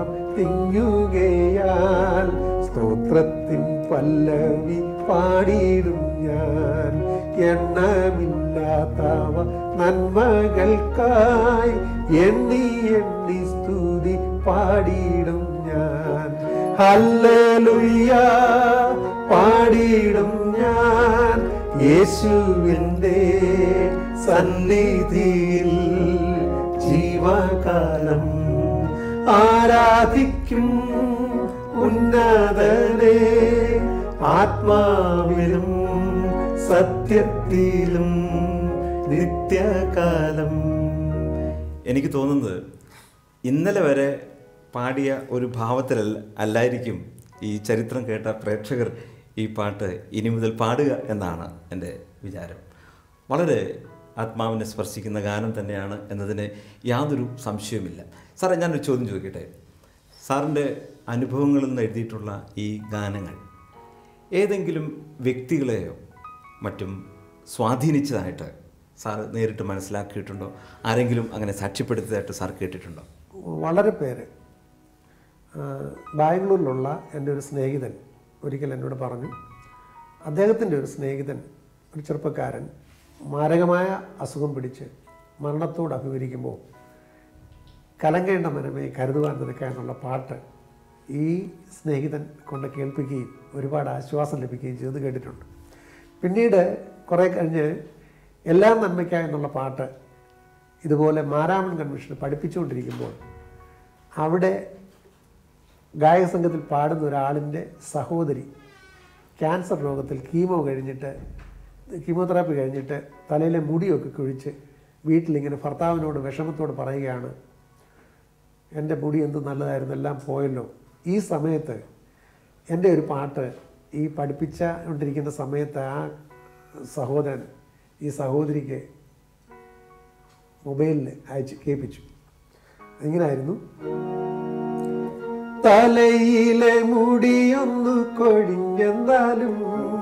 തിങ്ങുകയാൽ സ്തോത്രത്തിൻ പല്ലവി പാടിയിടും ഞാൻ എണ്ണമില്ലാത്തവ നന്മകൾക്കായി എണ്ണി എണ്ണി സ്തുതി പാടിയിടും ഞാൻ ഹല്ലേലൂയ പാടിയിടും ഞാൻ യേശുവിൻ്റെ സന്നിധിയിൽ ജീവകാലം ആരാധിക്കും ഉന്നതനെ ആത്മാവിലും സത്യത്തിലും നിത്യകാലം എനിക്ക് തോന്നുന്നത് ഇന്നലെ വരെ പാടിയ ഒരു ഭാവത്തിലല്ല അല്ലായിരിക്കും ഈ ചരിത്രം കേട്ട പ്രേക്ഷകർ ഈ പാട്ട് ഇനി മുതൽ പാടുക എന്നാണ് എൻ്റെ വിചാരം വളരെ ആത്മാവിനെ സ്പർശിക്കുന്ന ഗാനം തന്നെയാണ് എന്നതിന് യാതൊരു സംശയവുമില്ല സാറേ ഞാനൊരു ചോദ്യം ചോദിക്കട്ടെ സാറിൻ്റെ അനുഭവങ്ങളിൽ നിന്ന് എഴുതിയിട്ടുള്ള ഈ ഗാനങ്ങൾ ഏതെങ്കിലും വ്യക്തികളെയോ മറ്റും സ്വാധീനിച്ചതായിട്ട് സാർ നേരിട്ട് മനസ്സിലാക്കിയിട്ടുണ്ടോ ആരെങ്കിലും അങ്ങനെ സാക്ഷ്യപ്പെടുത്തിയതായിട്ട് സാർ കേട്ടിട്ടുണ്ടോ വളരെ പേര് ആ, ബാംഗ്ലൂരിലുള്ള എൻ്റെ ഒരു സ്നേഹിതൻ ഒരിക്കൽ എന്നോട് പറഞ്ഞു അദ്ദേഹത്തിൻ്റെ ഒരു സ്നേഹിതൻ ഒരു ചെറുപ്പക്കാരൻ മാരകമായ അസുഖം പിടിച്ച് മരണത്തോട് അഭിമുഖിക്കുമ്പോൾ കലങ്കേണ്ട മനമേ കരുതുവാൻ നിൽക്കുക എന്നുള്ള പാട്ട് ഈ സ്നേഹിതൻ കൊണ്ട് കേൾപ്പിക്കുകയും ഒരുപാട് ആശ്വാസം ലഭിക്കുകയും ചെയ്ത് കേട്ടിട്ടുണ്ട് പിന്നീട് കുറേ കഴിഞ്ഞ് എല്ലാം നന്മയ്ക്കായി എന്നുള്ള പാട്ട് ഇതുപോലെ മാരാമൺ കൺവെൻഷൻ പഠിപ്പിച്ചുകൊണ്ടിരിക്കുമ്പോൾ അവിടെ ഗായക സംഘത്തിൽ പാടുന്ന ഒരാളിൻ്റെ സഹോദരി ക്യാൻസർ രോഗത്തിൽ കീമോ കഴിഞ്ഞിട്ട് കീമോതെറാപ്പി കഴിഞ്ഞിട്ട് തലയിലെ മുടിയൊക്കെ കുഴിച്ച് വീട്ടിലിങ്ങനെ ഭർത്താവിനോട് വിഷമത്തോട് പറയുകയാണ് എൻ്റെ മുടി എന്ത് നല്ലതായിരുന്നു എല്ലാം പോയല്ലോ ഈ സമയത്ത് എൻ്റെ ഒരു പാട്ട് ഈ പഠിപ്പിച്ച കൊണ്ടിരിക്കുന്ന സമയത്ത് ആ സഹോദരൻ ഈ സഹോദരിക്ക് മൊബൈലിൽ അയച്ച് കേൾപ്പിച്ചു ഇങ്ങനായിരുന്നു തലയിലെ മുടിയൊന്നു കൊഴിഞ്ഞെന്നാലും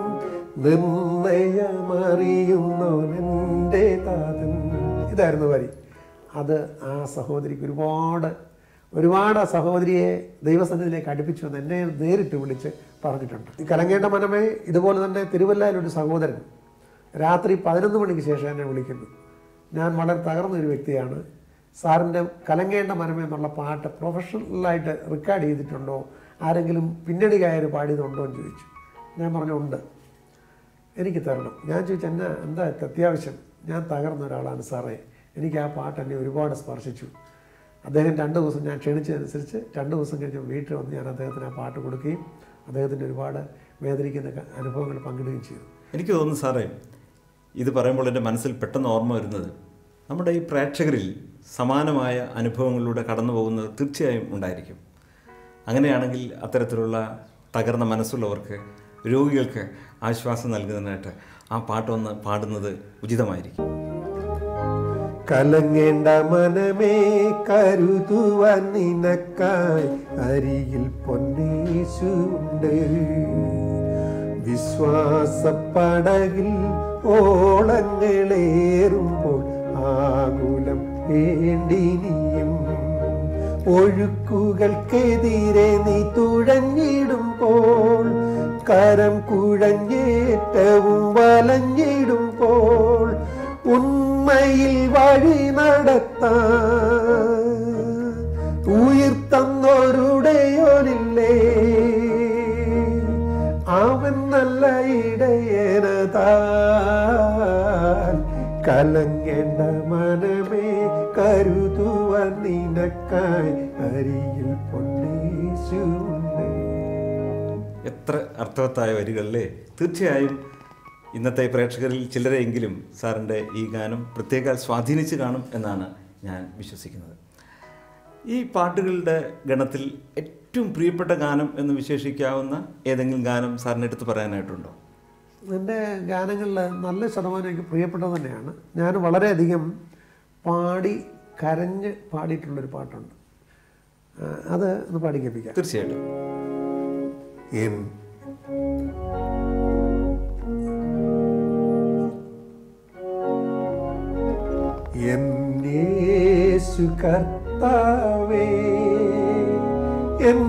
നിർണയമറിയുന്നവനെൻ്റെ താതൻ ഇതായിരുന്നു വരി അത് ആ സഹോദരിക്ക് ഒരുപാട് ഒരുപാട് ആ സഹോദരിയെ ദൈവസന്നിധിയിലേക്ക് അടുപ്പിച്ചു എന്ന് എന്നെ നേരിട്ട് വിളിച്ച് പറഞ്ഞിട്ടുണ്ട് ഈ കലങ്ങേണ്ട മനമേ ഇതുപോലെ തന്നെ തിരുവല്ലയിലൊരു സഹോദരൻ രാത്രി പതിനൊന്ന് മണിക്ക് ശേഷം എന്നെ വിളിക്കുന്നു ഞാൻ വളരെ തകർന്ന ഒരു വ്യക്തിയാണ് സാറിൻ്റെ കലങ്ങേണ്ട മനമേ എന്നുള്ള പാട്ട് പ്രൊഫഷണലായിട്ട് റെക്കോർഡ് ചെയ്തിട്ടുണ്ടോ ആരെങ്കിലും പിന്നണി ഗായകർ പാടിയതുണ്ടോ എന്ന് ചോദിച്ചു ഞാൻ പറഞ്ഞു ഉണ്ട് എനിക്ക് തരണം ഞാൻ ചോദിച്ചു എന്നാ എന്താ ഇത് അത്യാവശ്യം ഞാൻ തകർന്ന ഒരാളാണ് സാറേ എനിക്ക് ആ പാട്ട് എന്നെ ഒരുപാട് സ്പർശിച്ചു അദ്ദേഹം രണ്ട് ദിവസം ഞാൻ ക്ഷണിച്ചതനുസരിച്ച് രണ്ട് ദിവസം കഴിഞ്ഞ് വീട്ടിൽ വന്ന് ഞാൻ അദ്ദേഹത്തിന് ആ പാട്ട് കൊടുക്കുകയും അദ്ദേഹത്തിൻ്റെ ഒരുപാട് വേദനിക്കുന്ന ക- അനുഭവങ്ങൾ പങ്കിടുകയും ചെയ്തു എനിക്ക് തോന്നുന്നു സാറേ ഇത് പറയുമ്പോൾ എൻ്റെ മനസ്സിൽ പെട്ടെന്ന് ഓർമ്മ വരുന്നത് നമ്മുടെ ഈ പ്രേക്ഷകരിൽ സമാനമായ അനുഭവങ്ങളിലൂടെ കടന്നു പോകുന്നത് തീർച്ചയായും ഉണ്ടായിരിക്കും അങ്ങനെയാണെങ്കിൽ അത്തരത്തിലുള്ള തകർന്ന മനസ്സുള്ളവർക്ക് രോഗികൾക്ക് ആശ്വാസം നൽകുന്നതിനായിട്ട് ആ പാട്ടൊന്ന് പാടുന്നത് ഉചിതമായിരിക്കും കലങ്ങേണ്ട മനമേ കരുതുവാൻ നിനക്കായി അരികിൽ പൊന്നീശുണ്ട് വിശ്വാസപ്പടകിൽ ഓളങ്ങളേറുമ്പോൾ ആകുലം വേണ്ടിനിയും ഒഴുക്കുകൾക്കെതിരെ നീ തുഴഞ്ഞിടുമ്പോൾ കരം കുഴഞ്ഞേറ്റവും വലഞ്ഞിടുമ്പോൾ ഉണ്മയിൽ വഴി നടത്താൻ ഉയർത്തന്നൊരുടയോനില്ലേ അവൻ നല്ല ഇടയനതാൻ കലങ്ങേണ്ട മനമേ കരുതുവാൻ നിനക്കായി അരിയിൽ പൊന്നേശുണ്ട് എത്ര അർത്ഥവത്തായ വരികളല്ലേ തീർച്ചയായും ഇന്നത്തെ പ്രേക്ഷകരിൽ ചിലരെയെങ്കിലും സാറിൻ്റെ ഈ ഗാനം പ്രത്യേക സ്വാധീനിച്ച് കാണും എന്നാണ് ഞാൻ വിശ്വസിക്കുന്നത് ഈ പാട്ടുകളുടെ ഗണത്തിൽ ഏറ്റവും പ്രിയപ്പെട്ട ഗാനം എന്ന് വിശേഷിക്കാവുന്ന ഏതെങ്കിലും ഗാനം സാറിന് എടുത്ത് പറയാനായിട്ടുണ്ടോ എൻ്റെ ഗാനങ്ങളിൽ നല്ല ശതമാനം എനിക്ക് പ്രിയപ്പെട്ടത് തന്നെയാണ് ഞാൻ വളരെയധികം പാടി കരഞ്ഞ് പാടിയിട്ടുള്ളൊരു പാട്ടുണ്ട് ആ, അത് ഒന്ന് പാടി കേൾപ്പിക്കാം തീർച്ചയായിട്ടും എൻ എൻ യേശു കർത്താവേ എൻ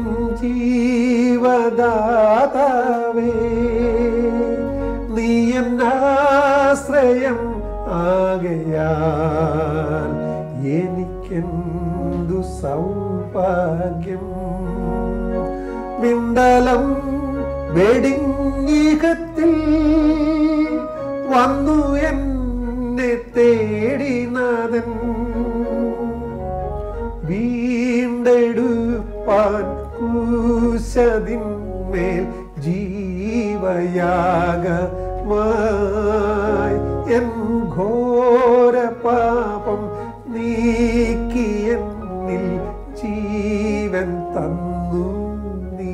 ജീവദാതാവേ നീ എന്നാ ആശ്രയം ആകയാൽ എനിക്കെന്തു സൗഭാഗ്യം വിണ്ടലം വെടിഞ്ഞീകത്തിൽ വന്നു എന്നെ തേടിനാഥൻ വീണ്ടെടുപ്പാൻ കൂശതിന്മേൽ ജീവയാഗമായി എൻ ഘോര പാപം നീക്കിയെന്നിൽ ജീവൻ തന്നു നീ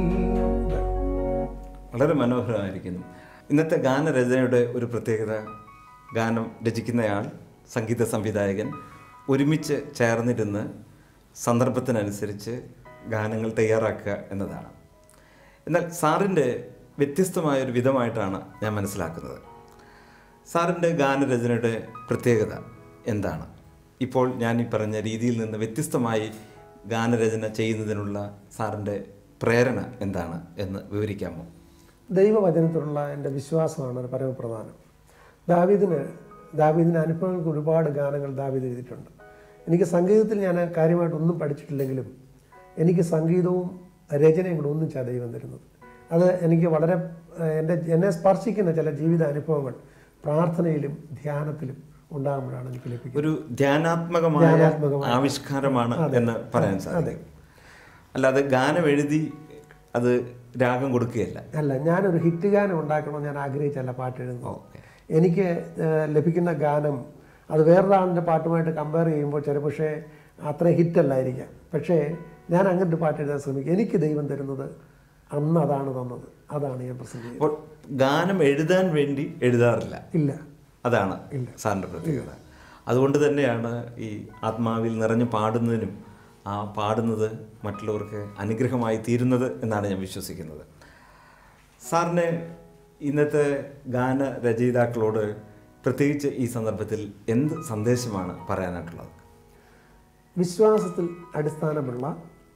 വളരെ മനോഹരമായിരിക്കുന്നു ഇന്നത്തെ ഗാനരചനയുടെ ഒരു പ്രത്യേകത ഗാനം രചിക്കുന്നയാൾ സംഗീത സംവിധായകൻ ഒരുമിച്ച് ചേർന്നിരുന്ന് സന്ദർഭത്തിനനുസരിച്ച് ഗാനങ്ങൾ തയ്യാറാക്കുക എന്നതാണ് എന്നാൽ സാറിൻ്റെ വ്യത്യസ്തമായ ഒരു വിധമായിട്ടാണ് ഞാൻ മനസ്സിലാക്കുന്നത് സാറിൻ്റെ ഗാനരചനയുടെ പ്രത്യേകത എന്താണ് ഇപ്പോൾ ഞാൻ ഈ പറഞ്ഞ രീതിയിൽ നിന്ന് വ്യത്യസ്തമായി ഗാനരചന ചെയ്യുന്നതിനുള്ള സാറിൻ്റെ പ്രേരണ എന്താണ് എന്ന് വിവരിക്കാമോ ദൈവവചനത്തിലുള്ള എൻ്റെ വിശ്വാസമാണ് ഒരു പരമപ്രധാനം ദാവീദിന് ദാവീദിന് അനുഭവങ്ങൾക്ക് ഒരുപാട് ഗാനങ്ങൾ ദാവീദ് എഴുതിയിട്ടുണ്ട് എനിക്ക് സംഗീതത്തിൽ ഞാൻ കാര്യമായിട്ടൊന്നും പഠിച്ചിട്ടില്ലെങ്കിലും എനിക്ക് സംഗീതവും രചനയും കൂടെ ഒന്നിച്ചാണ് ദൈവം തരുന്നത് അത് എനിക്ക് വളരെ ഏഹ്, എൻ്റെ എന്നെ സ്പർശിക്കുന്ന ചില ജീവിത അനുഭവങ്ങൾ പ്രാർത്ഥനയിലും ധ്യാനത്തിലും ഉണ്ടാകുമ്പോഴാണ് എനിക്ക് ലഭിക്കുന്നത് ഒരു ധ്യാനാത്മകമായ ധ്യാനാത്മകമായ. ആവിഷ്കാരമാണ് എന്ന് പറയാൻ സാധിക്കും അല്ലാതെ ഗാനം എഴുതി അത് രാഗം കൊടുക്കുകയല്ല അല്ല ഞാനൊരു ഹിറ്റ് ഗാനം ഉണ്ടാക്കണമെന്ന് ഞാൻ ആഗ്രഹിച്ചല്ല പാട്ട് എഴുതുന്നത് ഓക്കെ എനിക്ക് ഏഹ്, ലഭിക്കുന്ന ഗാനം അത് വേറൊരാളിൻ്റെ പാട്ടുമായിട്ട് കമ്പയർ ചെയ്യുമ്പോൾ ചിലപ്പോൾ അത്ര ഹിറ്റല്ലായിരിക്കാം പക്ഷേ ഞാൻ അങ്ങനത്തെ പാട്ട് എഴുതാൻ ശ്രമിക്കും എനിക്ക് ദൈവം തരുന്നത് അന്ന് അതാണ് തന്നത് അതാണ് ഞാൻ പ്രസന്റ് ചെയ്യുന്നത് അപ്പോൾ ഗാനം എഴുതാൻ വേണ്ടി എഴുതാറില്ല ഇല്ല അതാണ് സാറിൻ്റെ പ്രത്യേകത അതുകൊണ്ട് തന്നെയാണ് ഈ ആത്മാവിൽ നിറഞ്ഞു പാടുന്നതിനും ആ പാടുന്നത് മറ്റുള്ളവർക്ക് അനുഗ്രഹമായി തീരുന്നത് എന്നാണ് ഞാൻ വിശ്വസിക്കുന്നത് സാറിന് ഇന്നത്തെ ഗാന രചയിതാക്കളോട് പ്രത്യേകിച്ച് ഈ സന്ദർഭത്തിൽ എന്ത് സന്ദേശമാണ് പറയാനായിട്ടുള്ളത് വിശ്വാസത്തിൽ അടിസ്ഥാനമുള്ള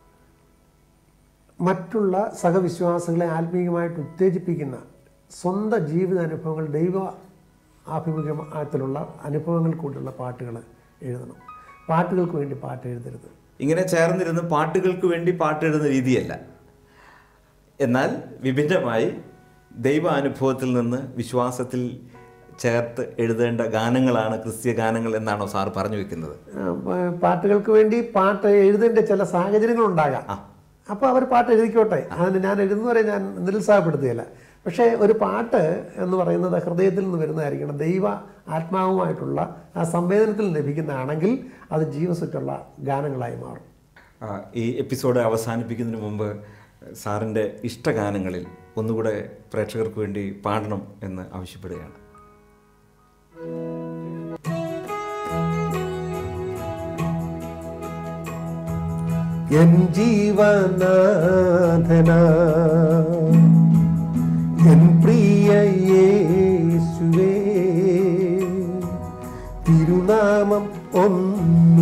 മറ്റുള്ള സഹവിശ്വാസികളെ ആത്മീയമായിട്ട് ഉത്തേജിപ്പിക്കുന്ന സ്വന്തം ജീവിത അനുഭവങ്ങൾ ദൈവ ആഭിമുഖ്യത്തിലുള്ള അനുഭവങ്ങൾ കൂടിയുള്ള പാട്ടുകൾ എഴുതണം പാട്ടുകൾക്ക് വേണ്ടി പാട്ട് എഴുതരുത് ഇങ്ങനെ ചേർന്നിരുന്ന് പാട്ടുകൾക്ക് വേണ്ടി പാട്ടെഴുതുന്ന രീതിയല്ല എന്നാൽ വിഭിന്നമായി ദൈവ അനുഭവത്തിൽ നിന്ന് വിശ്വാസത്തിൽ ചേർത്ത് എഴുതേണ്ട ഗാനങ്ങളാണ് ക്രിസ്തീയ ഗാനങ്ങൾ എന്നാണോ സാർ പറഞ്ഞു വെക്കുന്നത് ആ, പ- പാട്ടുകൾക്ക് വേണ്ടി പാട്ട് എഴുതേണ്ട ചില സാഹചര്യങ്ങൾ ഉണ്ടാകാം അപ്പോൾ അവർ പാട്ട് എഴുതിക്കോട്ടെ അതിന് ഞാൻ എഴുതുന്നവരെ ഞാൻ നിരുത്സാഹപ്പെടുത്തുകയില്ല പക്ഷേ ഒരു പാട്ട് എന്ന് പറയുന്നത് ഹൃദയത്തിൽ നിന്ന് വരുന്നതായിരിക്കണം ദൈവ ആത്മാവുമായിട്ടുള്ള ആ സംവേദനത്തിൽ നിന്ന് ലഭിക്കുന്നതാണെങ്കിൽ അത് ജീവസുറ്റുള്ള ഗാനങ്ങളായി മാറും ആ, ഈ എപ്പിസോഡ് അവസാനിപ്പിക്കുന്നതിന് മുമ്പ് സാറിൻ്റെ ഇഷ്ടഗാനങ്ങളിൽ ഒന്നുകൂടെ പ്രേക്ഷകർക്ക് വേണ്ടി പാടണം എന്ന് ആവശ്യപ്പെടുകയാണ് എൻ ജീവനാഥന എൻ പ്രിയ യേശുവേ തിരുനാമം ഒന്നു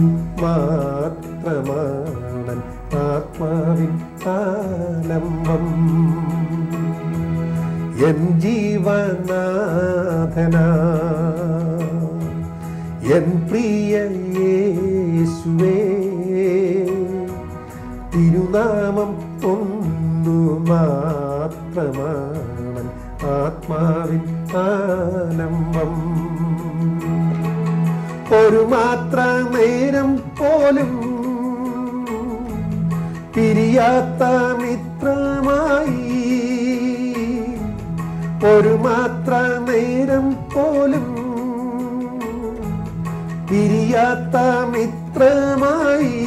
മാത്രമാണ് ആത്മാവിൻ ആലംബം എൻ ജീവനാഥന എൻ പ്രിയ യേശുവേ തിരുനാമം ഒന്നു മാത്രമാണ് ആത്മാവിൻ ആലംബം ഒരു മാത്ര നേരം പോലും പിരിയാത്ത മിത്രമായി ഒരു മാത്ര നേരം പോലും പിരിയാത്ത മിത്രമായി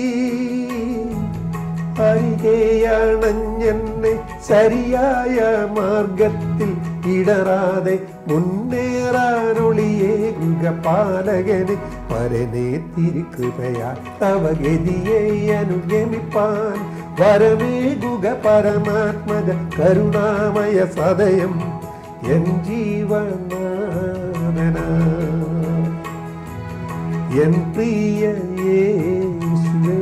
അരികെയണഞ്ഞെന്നെ ശരിയായ മാർഗത്തിൽ ഇടറാതെ മുന്നേറാനൊളിയേകുക പാലകന് പരനെ തിരുകൃപയാ തവ ഗതിയെ അനുഗമിപ്പാൻ വരമേകുക പരമാത്മജ കരുണാമയ സദയം എൻ ജീവനാഥന എൻ പ്രിയ യേശുവേ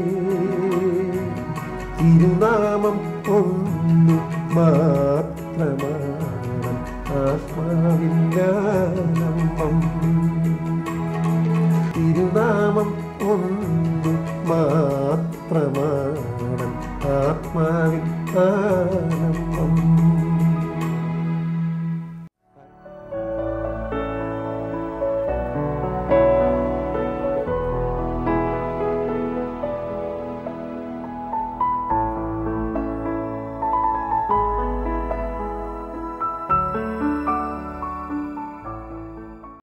തിരുനാമം ഒന്നു മാത്രമാണ് ആത്മാവില്ല നാമം